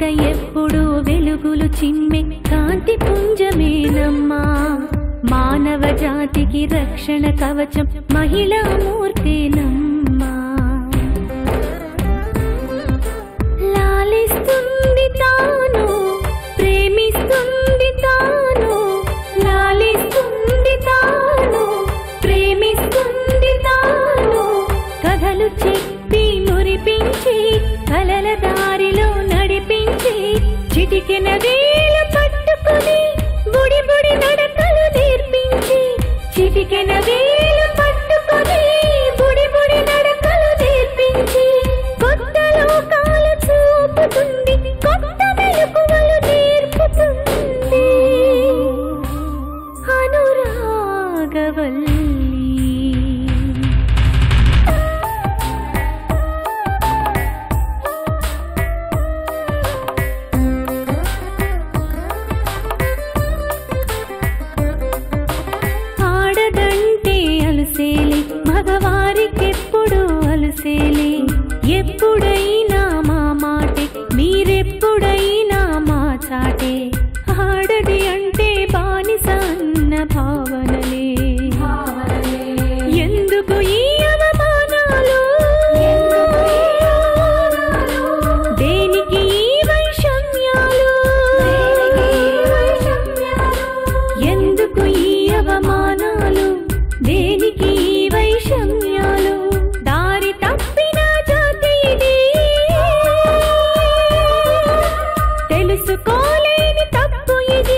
వనిత ఎప్పుడు వెలుగులు చిమ్మె కాంతి పుంజమేనమ్మా మానవ జాతికి రక్షణ కవచం మహిళా మూర్తేనమ్మా లాలిస్తుంది తాను ప్రేమిస్తుంది తాను లాలిస్తుంది తాను ప్రేమిస్తుంది తాను కథలు చెప్పి మురిపించి కలల దారిలో నడిపించి చిటికెన వేలు పట్టుకుని బుడి బుడి నడకలు నేర్పించి చిటికెన వేలు పట్టుకుని బుడి బుడి నడకలు నేర్పించి కొత్త లోకాలు చూపుతుంది కొత్త మెలకువలు నేర్పుతుంది అనురాగవల్లి ఆడదంటే అలసేలి మగవారికెప్పుడు అలసేలి ఎప్పుడైనా మా మాటే మీరెప్పుడైనా మా చాటే ఆడది అంటే బానిస అన్న భావనలే ఎందుకు ఈ అవమానాలు దేనికి ఈ వైషమ్యాలు ఎందుకు ఈ అవమానాలు దేనికి ఈ వైషమ్యాలు దారి తప్పిన జాతి ఇది తెలుసుకోలేని తప్పు ఇది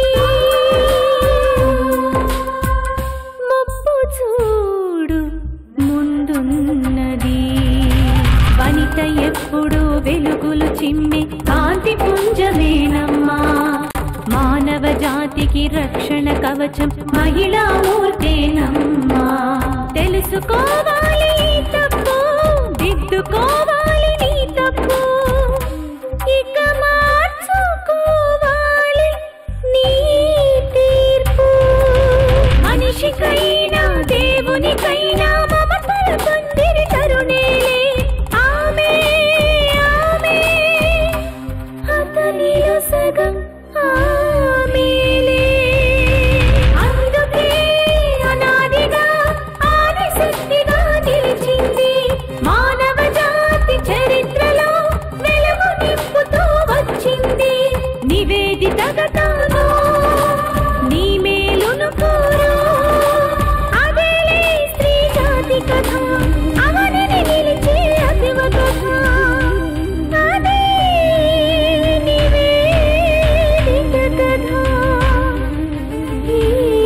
ముప్పు చూడు ముందున్నది వనిత ఎప్పుడు వెలుగులు చిమ్మె కాంతి పుంజమేనమ్మా మానవ జాతికి రక్షణ కవచం మహిళా మూర్తేనమ్మా తెలుసుకోవాలి ఈ తప్పు దిద్దుకోవాలి నీ తప్పు ఇక మార్చుకోవాలి నీ తీర్పు మనిషికైనా దేవునికైనా మమతల పందిరి తరుణేలే ఆమె ఆమె అతనిలో సగం ఆమెలే అందుకే అనాదిగా ఆదిశక్తిగా నిలిచింది మానవ జాతి చరిత్రలో వెలుగు నింపుతూ వచ్చింది నివేదితగా తాను నీ మేలును కోరు అదేలే స్త్రీ జాతి కథ అవనిని నిలిచే అతివ కథ అదే నివేదిత కథ ఈ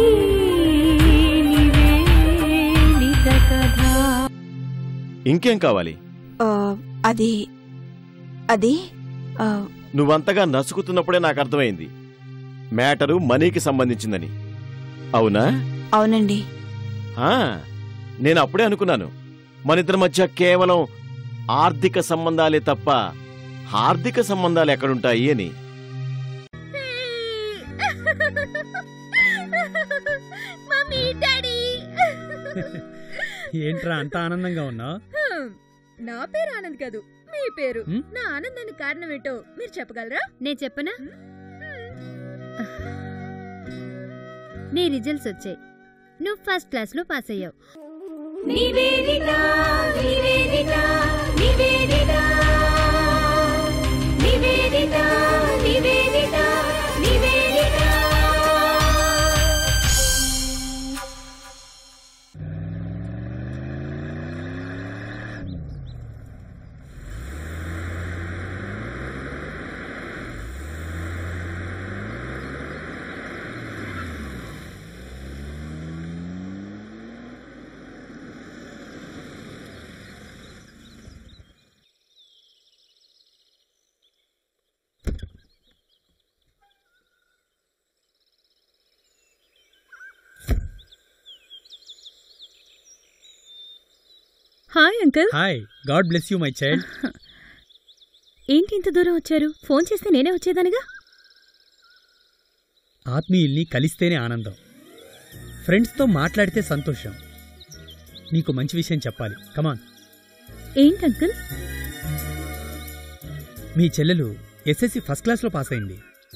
నివేదిత కథ ఇంకేం కావాలి ఆ, అది అది ఆ, నువ్వంతగా నసుకుతున్నప్పుడే నాకు అర్థమైంది మ్యాటరు మనీకి సంబంధించిందని అవునా అవునండి ఆ, నేను అప్పుడే అనుకున్నాను మనిద్దరి మధ్య కేవలం ఆర్థిక సంబంధాలే తప్ప హార్దిక సంబంధాలు ఎక్కడుంటాయి అని మమ్మీ డాడీ ఏంట్రా అంత ఆనందంగా ఉన్నావు నా పేరు ఆనంద్ కాదు మీ పేరు హ్మ్? నా ఆనందానికి కారణం ఏంటో మీరు చెప్పగలరా నేను చెప్పనా నీ రిజల్ట్స్ వచ్చాయి నువ్వు ఫస్ట్ క్లాస్ లో పాస్ అయ్యావు Nivedita Nivedita Nivedita Nivedita Nivedita Nivedita hi uncle hi God bless you my child ఏంటి ఇంత దూరం వచ్చారు ఫోన్ చేస్తే నేనే వచ్చేదానిగా ఆత్మీయుల్ని కలిస్తేనే ఆనందం ఫ్రెండ్స్తో మాట్లాడితే సంతోషం నీకు మంచి విషయం చెప్పాలి కమాన్ ఏంటి అంకుల్ మీ చెల్లెలు ఎస్ఎస్సి ఫస్ట్ క్లాస్లో పాస్ అయింది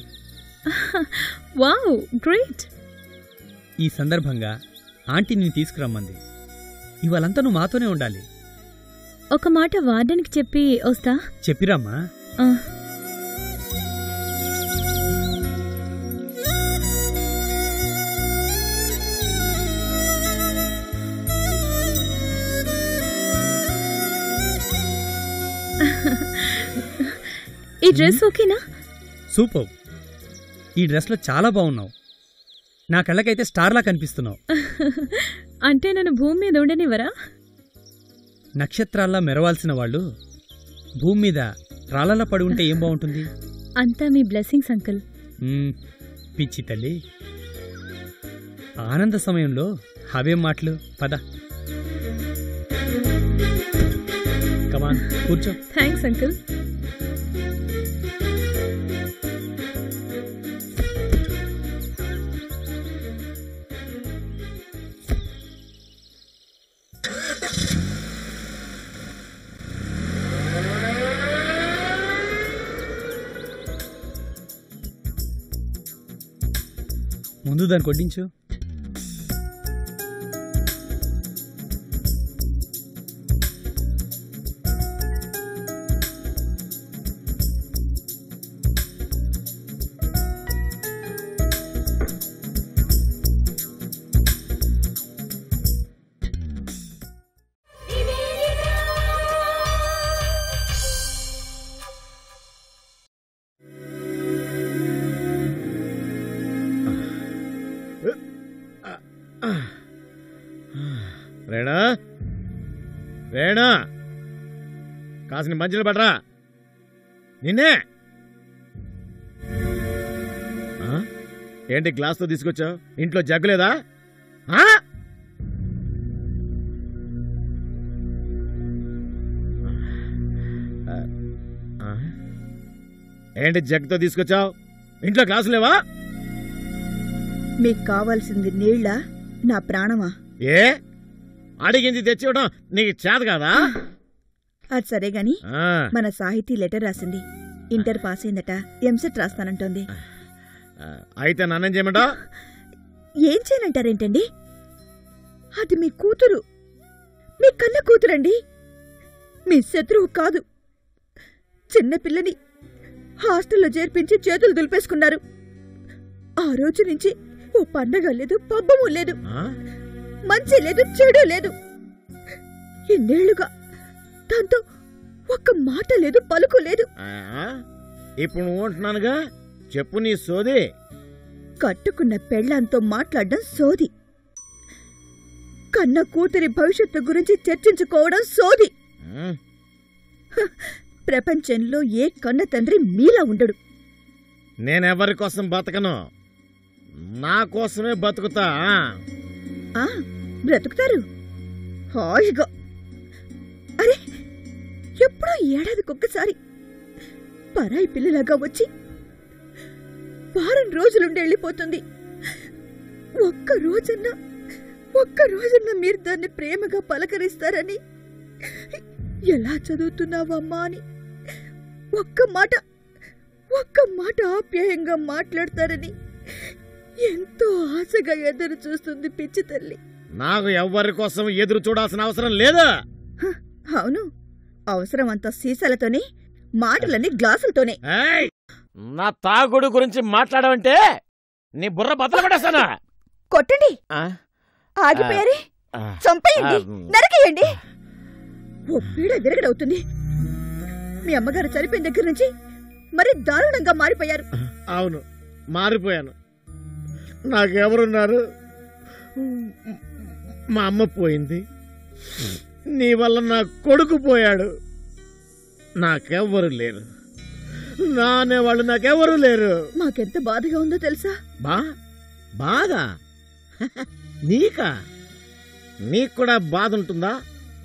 వావ్ గ్రేట్ ఈ సందర్భంగా ఆంటీ నేను తీసుకురమ్మంది ఇవాళంతా నువ్వు మాతోనే ఉండాలి ఒక మాట వార్డెన్కి చెప్పి వస్తా చెప్పిరమ్మా ఆ. ఈ డ్రెస్ ఓకేనా సూపర్ ఈ డ్రెస్లో చాలా బాగున్నావు నా కళ్ళకైతే స్టార్లా కనిపిస్తున్నావు అంటే నన్ను భూమి మీద ఉండనివ్వరా నక్షత్రాల్లా మెరవాల్సిన వాళ్ళు భూమి మీద రాళ్ళలా పడి ఉంటే ఏం బాగుంటుంది అంతా మీ బ్లెస్సింగ్స్ అంకుల్ మ్మ్, పిచ్చి తల్లి ఆనంద సమయంలో హవేం మాటలు పద కమాన్ కూర్చో థ్యాంక్స్ అంకుల్ ముందు దాన్ని కొట్టించు రేణా రేణా కాసిన మంచిలు పడరా నిన్నే ఆ? ఏంటి గ్లాస్తో తీసుకొచ్చావు ఇంట్లో జగ్గులేదా ఆ? ఆ, ఆ? ఏంటి జగ్గుతో తీసుకొచ్చావు ఇంట్లో గ్లాసు లేవా మీకు కావాల్సింది నీళ్ళ నా ప్రాణమా ఏ అడిగింది తెచ్చివ్వడం నీకు చేత కాదా అది సరే గాని ఆ, మన సాహితీ లెటర్ రాసింది ఇంటర్ పాస్ అయిందట ఎంసెట్ రాస్తానంటోంది ఆ, అయితే నన్నేం చేయమంటావు ఏం చేయనంటారేంటండి అది మీ కూతురు మీ కన్న కూతురండి మీ శత్రువు కాదు చిన్నపిల్లని హాస్టల్లో చేర్పించి చేతులు దులిపేసుకున్నారు ఆ రోజు నుంచి ఓ పండగ లేదు పబ్బము లేదు ఆ? మంచి లేదు చెడు లేదు ఇన్నేళ్లుగా దాంతో ఒక్క మాట లేదు పలుకు లేదు ఆ? ఇప్పుడు నువ్వు ఉంటున్నానుగా చెప్పు నీ సోది కట్టుకున్న పెళ్ళాంతో మాట్లాడడం సోది కన్న కూతురి భవిష్యత్తు గురించి చర్చించుకోవడం సోది ఉమ్, ప్రపంచంలో ఏ కన్న తండ్రి మీలా ఉండడు నేనెవరి కోసం బతకను నా కోసమే బతుకుతా ఆ? ఆ బ్రతుకుతారు హాయిగా అరే ఎప్పుడో ఏడాదికొక్కసారి పరాయి పిల్లలాగా వచ్చి వారం రోజులుండి వెళ్ళిపోతుంది ఒక్క రోజన్నా ఒక్క రోజన్నా మీరు దాన్ని ప్రేమగా పలకరిస్తారని ఎలా చదువుతున్నావమ్మా అని ఒక్క మాట ఒక్క మాట ఆప్యాయంగా మాట్లాడతారని ఎంతో ఆశగా ఎదురు చూస్తుంది పిచ్చి తల్లి నాకు ఎవ్వరి కోసం ఎదురు చూడాల్సిన అవసరం లేదు అవును అవసరం అంతా సీసాలతోనే మాటలన్నీ గ్లాసులతోనే ఏయ్! నా తాగుడు గురించి మాట్లాడమంటే నీ బుర్ర బద్దలు పడేస్తానా కొట్టండి ఆ? ఆగిపోయారే ఆ. చంపేయండి ఆ, మ్. నరకేయండి ఓ పీడ విరగడవుతుంది మీ అమ్మగారు చనిపోయిన దగ్గర నుంచి మరి దారుణంగా మారిపోయారు అవును మారిపోయాను నాకెవరున్నారు మా అమ్మ పోయింది నీ వల్ల నా కొడుకు పోయాడు నాకెవ్వరు లేరు నా అనేవాళ్ళు నాకెవరు లేరు మాకెంత బాధగా ఉందో తెలుసా బా బాధ నీకా నీకు కూడా బాధ ఉంటుందా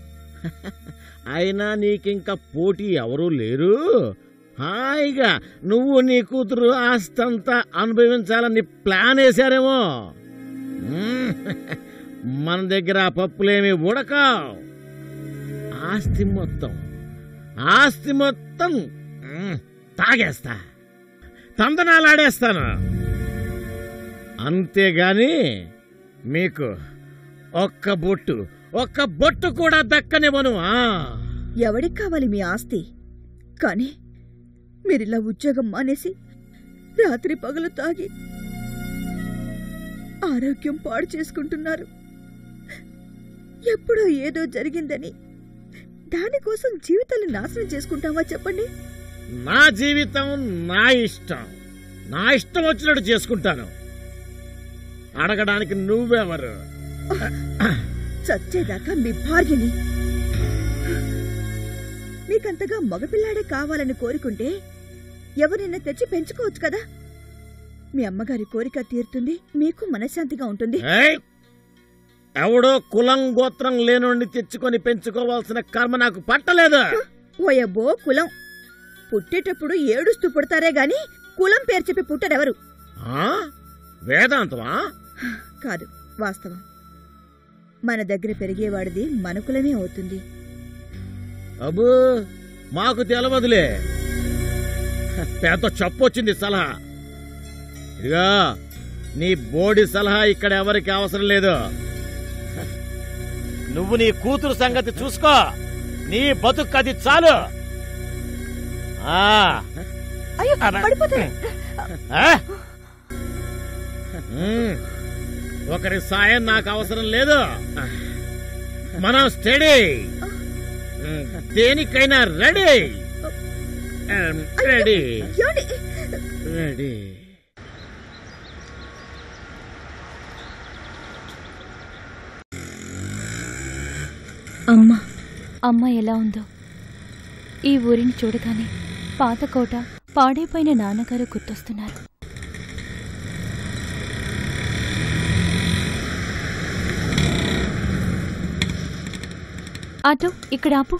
అయినా నీకింక పోటీ ఎవరూ లేరు హాయిగా నువ్వు నీ కూతురు ఆస్తంతా అనుభవించాలని ప్లాన్ వేశారేమో మ్మ్. మన దగ్గర ఆ పప్పులేమి ఉడకావు ఆస్తి మొత్తం ఆస్తి మొత్తం మ్మ్. తాగేస్తా తందనాలాడేస్తాను అంతేగాని మీకు ఒక్క బొట్టు ఒక్క బొట్టు కూడా దక్కనివ్వను ఆ ఎవడికి కావాలి మీ ఆస్తి కానీ మీరిలా ఉద్యోగం మానేసి రాత్రి పగలు తాగి ఆరోగ్యం పాడు చేసుకుంటున్నారు ఎప్పుడో ఏదో జరిగిందని దానికోసం జీవితాలు నాశనం చేసుకుంటామా చెప్పండి నా జీవితం నా ఇష్టం నా ఇష్టం వచ్చినట్టు చేసుకుంటాను అడగడానికి నువ్వెవరు చచ్చేదాకా మీ భార్యని మీకంతగా మగపిల్లాడే కావాలని కోరుకుంటే ఎవరైనా తెచ్చి పెంచుకోవచ్చు కదా మీ అమ్మగారి కోరిక తీరుతుంది మీకు మనశ్శాంతిగా ఉంటుంది ఏయ్! ఎవడో కులం గోత్రం లేనోడిని తెచ్చుకొని పెంచుకోవాల్సిన కర్మ నాకు పట్టలేదు ఓయబ్బో కులం పుట్టేటప్పుడు ఏడుస్తూ పుడతారే గాని కులం పేరు చెప్పి పుట్టరెవరు ఆ? వేదాంతమా కాదు వాస్తవం మన దగ్గర పెరిగేవాడిది మన కులమే అవుతుంది అబ్బో మాకు తెలవదులే పెద్ద చెప్పొచ్చింది సలహా ఇదిగా నీ బోడి సలహా ఇక్కడ ఎవరికి అవసరం లేదు నువ్వు నీ కూతురు సంగతి చూసుకో నీ బతుకు అది చాలు ఆ అయ్యో అబ్బా. పడిపోతారు ఆ? ఉమ్, ఒకరి సాయం నాకు అవసరం లేదు మనం స్టడీ ఉమ్, దేనికైనా రెడీ ఉమ్, రెడీ ఏమండి? రెడీ అమ్మ అమ్మ ఎలా ఉందో ఈ ఊరిని చూడగానే పాత కోట పాడైపోయిన నాన్నగారు గుర్తొస్తున్నారు ఆటో ఇక్కడ ఆపు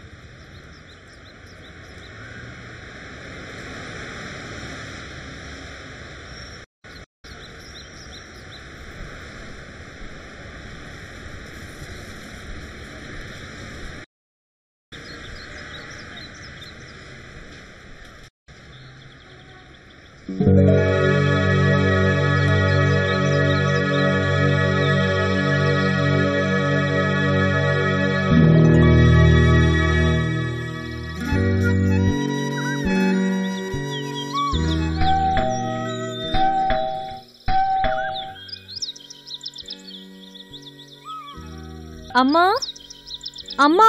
అమ్మా అమ్మా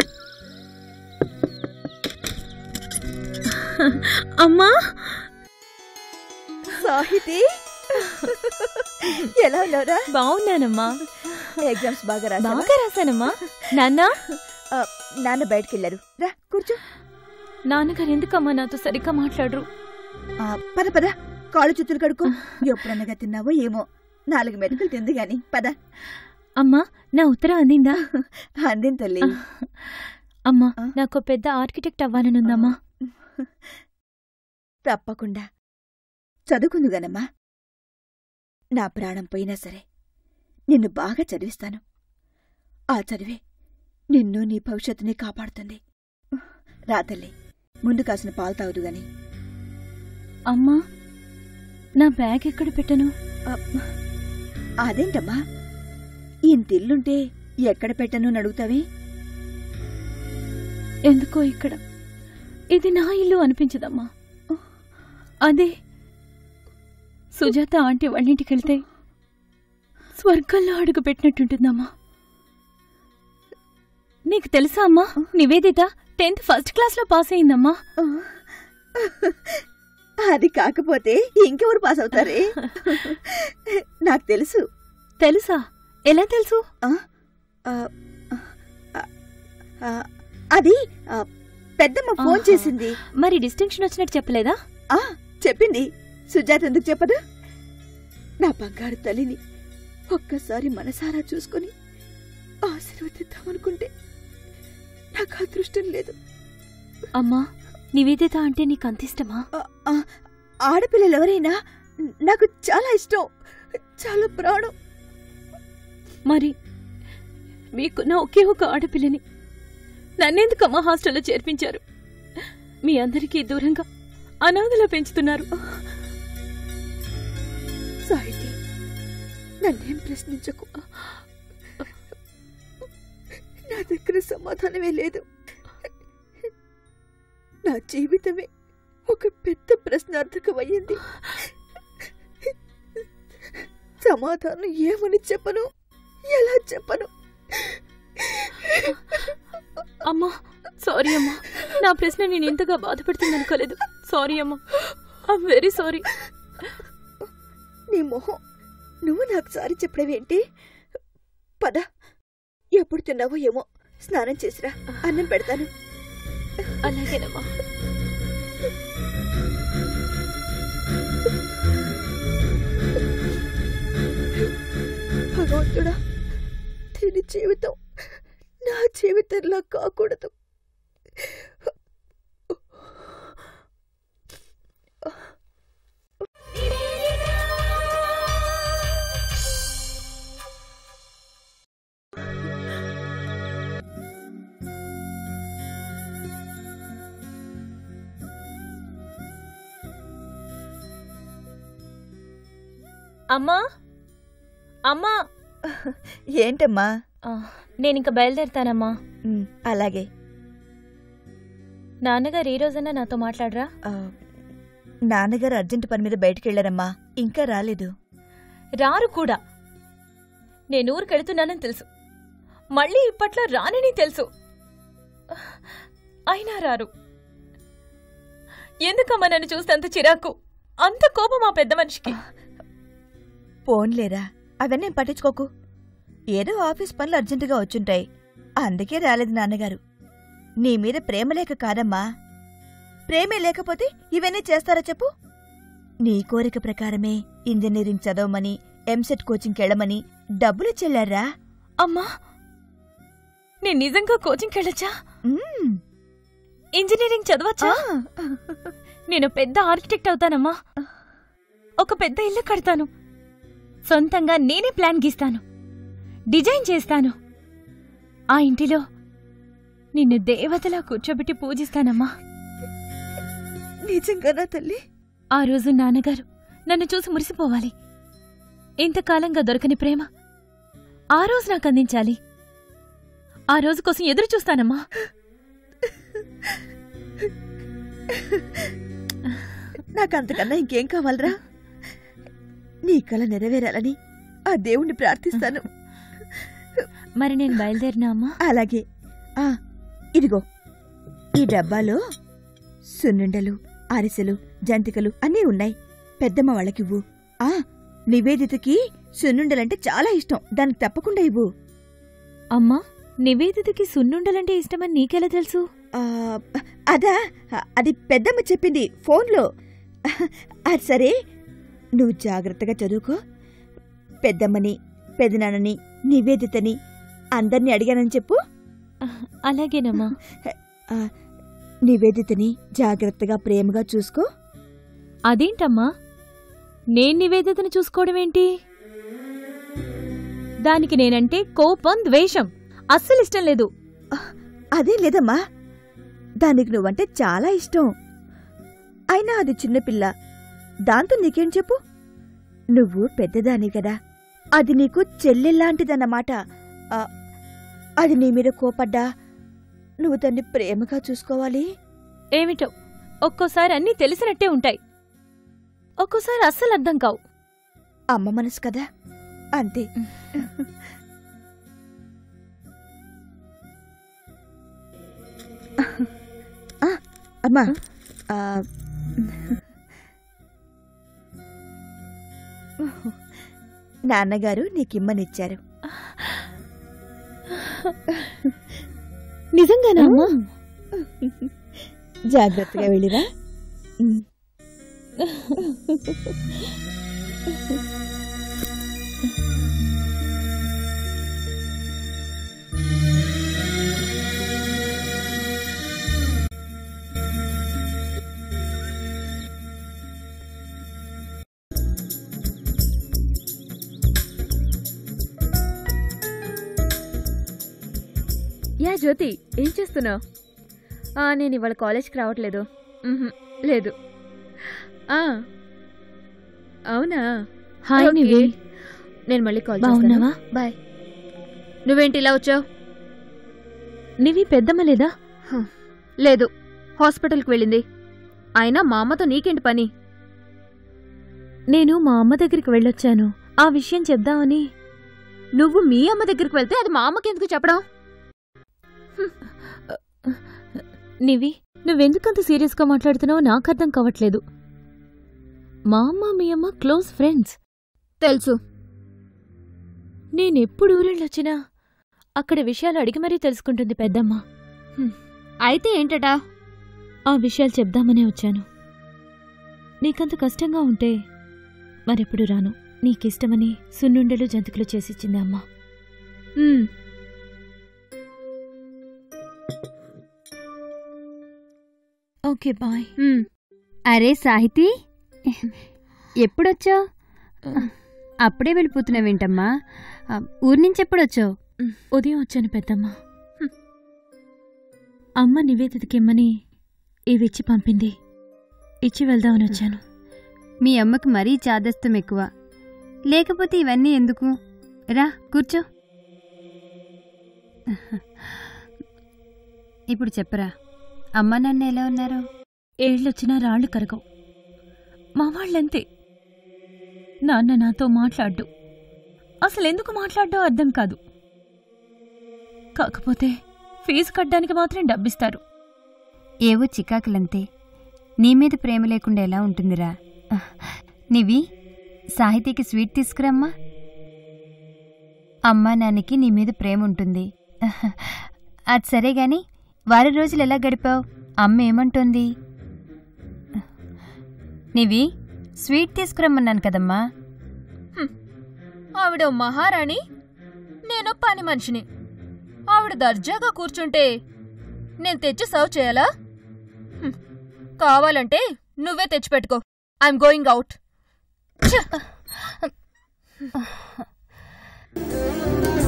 అమ్మా సాహితి ఎలా ఉన్నారా బాగున్నానమ్మా ఎగ్జామ్స్ బాగా రాసావా? బాగా రాశానమ్మా నాన్న ఆ, నాన్న బయటికి వెళ్ళారు రా కూర్చో నాన్నగారు ఎందుకమ్మా నాతో సరిగ్గా మాట్లాడరు ఆ, పద పద కాళ్ళు చుట్టూలు కడుకో ఎప్పుడన్నగా తిన్నావో ఏమో నాలుగు మెతుకులు తింది గాని పద అమ్మా నా ఉత్తరం అందిందా అందిన తల్లి అమ్మా ఆ? నాకు పెద్ద ఆర్కిటెక్ట్ అవ్వాలనుందమ్మా తప్పకుండా చదువుకుందుగానమ్మా నా ప్రాణం పోయినా సరే నిన్ను బాగా చదివిస్తాను ఆ చదివే నిన్ను నీ భవిష్యత్తుని కాపాడుతుంది రా తల్లి ముందు కాసిన పాలు తాగుదు గాని అమ్మా నా బ్యాగ్ ఎక్కడ పెట్టను అదేంటమ్మా ఇంతిల్లుంటే ఎక్కడ పెట్టను అని అడుగుతావే ఎందుకో ఇక్కడ ఇది నా ఇల్లు అనిపించదమ్మా అదే సుజాత ఆంటీ వాళ్ళింటికి వెళ్తే స్వర్గంలో అడుగు పెట్టినట్టుంటుందమ్మా నీకు తెలుసా అమ్మా నివేదిత టెన్త్ ఫస్ట్ క్లాస్లో పాస్ అయిందమ్మా అది కాకపోతే ఇంకెవరు పాస్ అవుతారే నాకు తెలుసు తెలుసా ఎలా తెలుసు ఆ, ఆ, ఆ, అది ఆ, పెద్దమ్మ ఫోన్ ఆహా. చేసింది మరి డిస్టింక్షన్ వచ్చినట్టు చెప్పలేదా ఆ చెప్పింది సుజాత ఎందుకు చెప్పదు నా బంగారు తల్లిని ఒక్కసారి మనసారా చూసుకుని ఆశీర్వదిద్దామనుకుంటే నాకు అదృష్టం లేదు అమ్మా నివేదిత అంటే నీకు అంత ఇష్టమా ఆ, ఆ, ఆడపిల్లలు ఎవరైనా నాకు చాలా ఇష్టం చాలా ప్రాణం మరి మీకు నా ఒకే ఒక ఆడపిల్లని నన్నెందుకమ్మా హాస్టల్లో చేర్పించారు మీ అందరికీ దూరంగా అనాథలా పెంచుతున్నారు సాహితి నన్నేం ప్రశ్నించకు నా దగ్గర సమాధానమే లేదు నా జీవితమే ఒక పెద్ద ప్రశ్నార్థకమయ్యింది సమాధానం ఏమని చెప్పను ఎలా చెప్పను అమ్మా సారీ అమ్మా నా ప్రశ్న నేను ఇంతగా బాధపడుతుంది అనుకోలేదు సారీ అమ్మా ఐమ్ వెరీ సారీ నీ మొహం నువ్వు నాకు సారి చెప్పడమేంటి పద ఎప్పుడు తిన్నావో ఏమో స్నానం చేసిరా అన్నం పెడతాను అలాగేనమ్మా భగవంతుడా దీని జీవితం నా జీవితంలా కాకూడదు అమ్మా అమ్మా ఏంటమ్మా నేను ఇంకా బయలుదేరుతానమ్మా ఉమ్, అలాగే నాన్నగారు ఈ రోజన్నా నాతో మాట్లాడరా ఆ, నాన్నగారు అర్జెంట్ పని మీద బయటికి వెళ్ళారమ్మా ఇంకా రాలేదు రారు కూడా నేను ఊరికెడుతున్నానని తెలుసు మళ్ళీ ఇప్పట్లో రానని తెలుసు అయినా రారు ఎందుకమ్మా నన్ను చూస్తే అంత చిరాకు అంత కోపం ఆ పెద్ద మనిషికి పోన్లేరా అవన్నీ పట్టించుకోకు ఏదో ఆఫీస్ పనులు అర్జెంటుగా వచ్చుంటాయి అందుకే రాలేదు నాన్నగారు నీ మీద ప్రేమ లేక కాదమ్మా ప్రేమే లేకపోతే ఇవన్నీ చేస్తారా చెప్పు నీ కోరిక ప్రకారమే ఇంజనీరింగ్ చదవమని ఎంసెట్ కోచింగ్కి వెళ్ళమని డబ్బులు చెల్లారా అమ్మా నేను నిజంగా కోచింగ్కి వెళ్ళొచ్చా మ్మ్. ఇంజనీరింగ్ చదవచ్చా ఆ, నేను పెద్ద ఆర్కిటెక్ట్ అవుతానమ్మా ఒక పెద్ద ఇల్లు కడతాను సొంతంగా నేనే ప్లాన్ గీస్తాను డిజైన్ చేస్తాను ఆ ఇంటిలో నిన్ను దేవతలా కూర్చోబెట్టి పూజిస్తానమ్మా నిజంగానా తల్లి ఆ రోజు నాన్నగారు నన్ను చూసి మురిసిపోవాలి ఇంతకాలంగా దొరకని ప్రేమ ఆ రోజు నాకు అందించాలి ఆ రోజు కోసం ఎదురు చూస్తానమ్మా నాకంతకన్నా ఇంకేం కావాలరా నీ కల నెరవేరాలని ఆ దేవుణ్ణి ప్రార్థిస్తాను మరి నేను బయలుదేరినా అమ్మా అలాగే ఆ ఇదిగో ఈ డబ్బాలో సున్నుండలు అరిసెలు జంతికలు అన్నీ ఉన్నాయి పెద్దమ్మ వాళ్ళకివ్వు ఆ నివేదితకి సున్నుండలంటే చాలా ఇష్టం దానికి తప్పకుండా ఇవ్వు అమ్మా నివేదితకి సున్నుండలంటే ఇష్టమని నీకెలా తెలుసు ఆ, అదా అది పెద్దమ్మ చెప్పింది ఫోన్లో అది సరే నువ్వు జాగ్రత్తగా చదువుకో పెద్దమ్మని పెదనాన్నని నివేదితని అందర్నీ అడిగానని చెప్పు అలాగేనమ్మా నివేదితని జాగ్రత్తగా ప్రేమగా చూసుకో అదేంటమ్మా నేను నివేదితను చూసుకోవడమేంటి దానికి నేనంటే కోపం ద్వేషం అస్సలు ఇష్టం లేదు అదే లేదమ్మా దానికి నువ్వంటే చాలా ఇష్టం అయినా అది చిన్నపిల్ల దాంతో నీకేం చెప్పు నువ్వు పెద్దదాని కదా అది నీకు చెల్లెల్లాంటిదన్నమాట ఆ, అది నీ మీద కోపడ్డా నువ్వు దాన్ని ప్రేమగా చూసుకోవాలి ఏమిటో ఒక్కోసారి అన్నీ తెలిసినట్టే ఉంటాయి ఒక్కోసారి అస్సలు అర్థం కావు అమ్మ మనసు కదా అంతే ఆ, అమ్మా ఆ, నాన్నగారు నీకిమ్మనిచ్చారు నిజంగానా అమ్మా జాగ్రత్తగా వెళ్ళిరా ఉమ్. యా జ్యోతి ఏం చేస్తున్నావు నేను ఇవాళ కాలేజ్కి రావట్లేదు మ్హూ, లేదు ఆ, అవునా హాయ్ ఓకే. నివి నేను మళ్ళీ కాల్ బాగున్నావా? చేస్తాను బాయ్ నువ్వేంటి ఇలా వచ్చావు నివి పెద్దమ్మ లేదా లేదు హాస్పిటల్కి వెళ్ళింది అయినా మా అమ్మతో నీకేంటి పని నేను మా అమ్మ దగ్గరికి వెళ్ళొచ్చాను ఆ విషయం చెప్దామని నువ్వు మీ అమ్మ దగ్గరికి వెళ్తే అది మా అమ్మకి ఎందుకు చెప్పడం నివి నువ్వెందుకంత సీరియస్గా మాట్లాడుతున్నావో నాకు అర్థం కావట్లేదు మా అమ్మ మీ అమ్మ క్లోజ్ ఫ్రెండ్స్ తెలుసు నేనెప్పుడు ఊరెళ్ళొచ్చినా అక్కడ విషయాలు అడిగి మరీ తెలుసుకుంటుంది పెద్దమ్మ అయితే ఏంటటా ఆ విషయాలు చెప్దామనే వచ్చాను నీకంత కష్టంగా ఉంటే మరెప్పుడు రాను నీకిష్టమని సున్నుండలు జంతికలు చేసిచ్చింది అమ్మ ఉమ్, ఓకే బాయ్ ఉమ్. అరే సాహితి ఎప్పుడొచ్చావు అప్పుడే వెళ్ళిపోతున్నావేంటమ్మా ఆ, ఊరి నుంచి ఎప్పుడొచ్చావు ఉదయం వచ్చాను పెద్దమ్మ అమ్మ నివేదితకిమ్మని ఇవిచ్చి పంపింది ఇచ్చి వెళ్దామని వచ్చాను మీ అమ్మకి మరీ చాదస్తం ఎక్కువ లేకపోతే ఇవన్నీ ఎందుకు రా కూర్చో ఇప్పుడు చెప్పరా అమ్మ నాన్న ఎలా ఉన్నారు ఏళ్ళొచ్చినా రాళ్ళు కరగవు మా వాళ్ళంతే నాన్న నాతో మాట్లాడ్డు అసలెందుకు మాట్లాడ్డో అర్థం కాదు కాకపోతే ఫీజు కట్టడానికి మాత్రం డబ్బిస్తారు ఏవో చికాకులంతే నీ మీద ప్రేమ లేకుండా ఎలా ఉంటుందిరా నీవి సాహితీకి స్వీట్ తీసుకురమ్మా అమ్మా నాన్నకి నీ మీద ప్రేమ ఉంటుంది అది సరే గాని వారం రోజులు ఎలా గడిపావు అమ్మ ఏమంటోంది నీవి స్వీట్ తీసుకురమ్మన్నాను కదమ్మా ఆవిడ మహారాణి నేను పని మనిషిని ఆవిడ దర్జాగా కూర్చుంటే నేను తెచ్చి సర్వ్ చేయాలా హ్మ్. కావాలంటే నువ్వే తెచ్చిపెట్టుకో ఐఎమ్ గోయింగ్ అవుట్